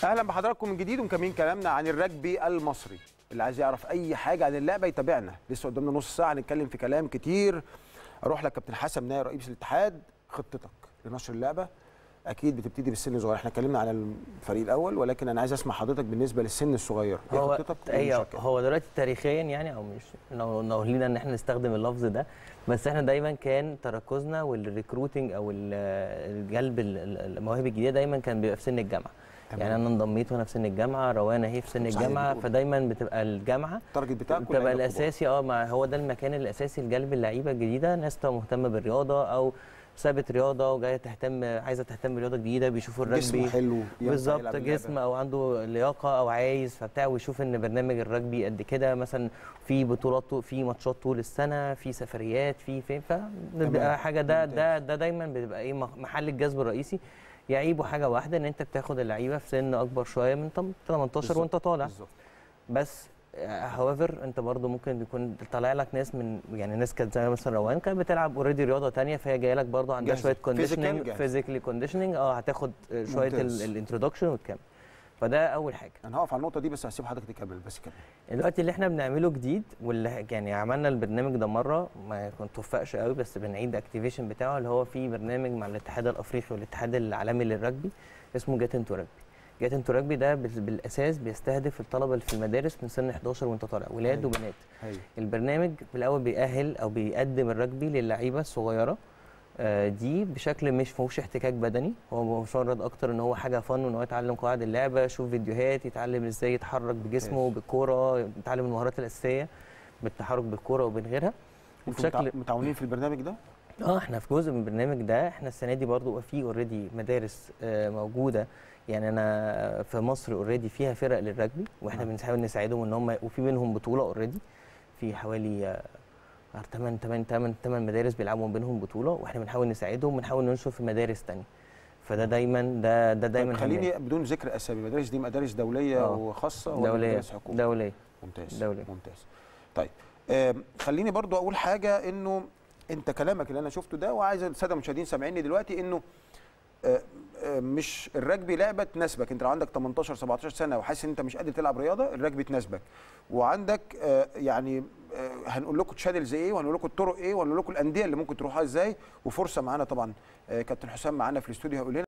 اهلا بحضراتكم من جديد ومكملين كلامنا عن الرجبي المصري اللي عايز يعرف اي حاجه عن اللعبه يتابعنا لسه قدامنا نص ساعه نتكلم في كلام كتير اروح لك كابتن حسن ناير رئيس الاتحاد خطتك لنشر اللعبه اكيد بتبتدي بالسن الصغير احنا اتكلمنا عن الفريق الاول ولكن انا عايز اسمع حضرتك بالنسبه للسن الصغير ايه هو خطتك ايوه والمشاركات؟ هو دلوقتي تاريخيا يعني او مش لو لو لينا ان احنا نستخدم اللفظ ده بس احنا دايما كان تركزنا والريكروتنج او ال- الجلب ال- ال- المواهب الجديده دايما كان بيبقى في سن الجامعه تمام. يعني انا انضميت وانا في سن الجامعه روانه هي في سن صحيح الجامعه بتقول. فدايما بتبقى الجامعه التارجت بتاعك بتبقى واللعيبة الكبار. الاساسي اه ما هو ده المكان الاساسي لجلب اللعيبه الجديده ناس تبقى مهتمه بالرياضه او سابت رياضه وجايه تهتم عايزه تهتم برياضه جديده بيشوفوا الرجبي جسمه حلو ينفع بالظبط يلعب اللعبة. جسم او عنده لياقه او عايز فبتاع ويشوف ان برنامج الرجبي قد كده مثلا في بطولات طو- في ماتشات طول السنه في سفريات في فين فبتبقى حاجه ده ده ده دايما بتبقى ايه مح- محل الجذب الرئيسي يعيبه حاجه واحده ان انت بتاخد اللعيبه في سن اكبر شويه من تم- 18 بالظبط، وانت طالع بالظبط بس هاويفر انت برضو ممكن يكون طالع لك ناس من يعني ناس كانت زي مثلا روان كانت بتلعب اوريدي رياضه تانية فهي جايه لك برضو عندها جاهزة. شويه Physical كونديشننج جاهزة. فيزيكالي كونديشننج اه هتاخد شويه ممتاز. الانترودكشن وتكمل فده اول حاجه انا هقف على النقطه دي بس هسيب حضرتك تكمل بس كمل دلوقتي اللي احنا بنعمله جديد واللي يعني عملنا البرنامج ده مره ما كنت توفقش قوي بس بنعيد اكتيفيشن بتاعه اللي هو في برنامج مع الاتحاد الافريقي والاتحاد العالمي للرجبي اسمه جات انتو رجبي جات انتو رجبي ده بال- بالاساس بيستهدف الطلبه اللي في المدارس من سن 11 وانت طالع ولاد أيوة. وبنات هاي البرنامج في الاول بيأهل او بيقدم الرجبي للعيبه الصغيره آه، دي بشكل مش فيهوش احتكاك بدني هو مجرد اكتر ان هو حاجه فن وان هو يتعلم قواعد اللعبه يشوف فيديوهات يتعلم ازاي يتحرك بجسمه ممتاز. بالكوره يتعلم المهارات الاساسيه بالتحرك بالكوره وبين غيرها انتوا وبشكل متع- متعاونين في البرنامج ده اه احنا في جزء من البرنامج ده احنا السنه دي برضو في اوريدي مدارس آه، موجوده يعني انا في مصر اوريدي فيها فرق للرجبي واحنا نعم. بنحاول نساعدهم ان هم وفي منهم بطوله اوريدي في حوالي 8 8 8 8 مدارس بيلعبوا ما بينهم بطوله واحنا بنحاول نساعدهم ونحاول ننشر في مدارس تانية فده دايما ده ده دايما طيب خليني بدون ذكر اسامي المدارس دي مدارس دوليه آه. وخاصه ولا دوليه مدارس حكومه دوليه ممتاز دولية. ممتاز طيب آم، خليني برضو اقول حاجه انه انت كلامك اللي انا شفته ده وعايز الساده المشاهدين سامعيني دلوقتي انه آه، آه، مش الرجبي لعبه تناسبك انت لو عندك 18 17 سنه وحاسس ان انت مش قادر تلعب رياضه الرجبي تناسبك وعندك آه، يعني آه، هنقول لكم تشانلز ايه وهنقول لكم الطرق ايه وهنقول لكم الانديه اللي ممكن تروحها ازاي وفرصه معانا طبعا آه، كابتن حسام معانا في الاستوديو هيقول لنا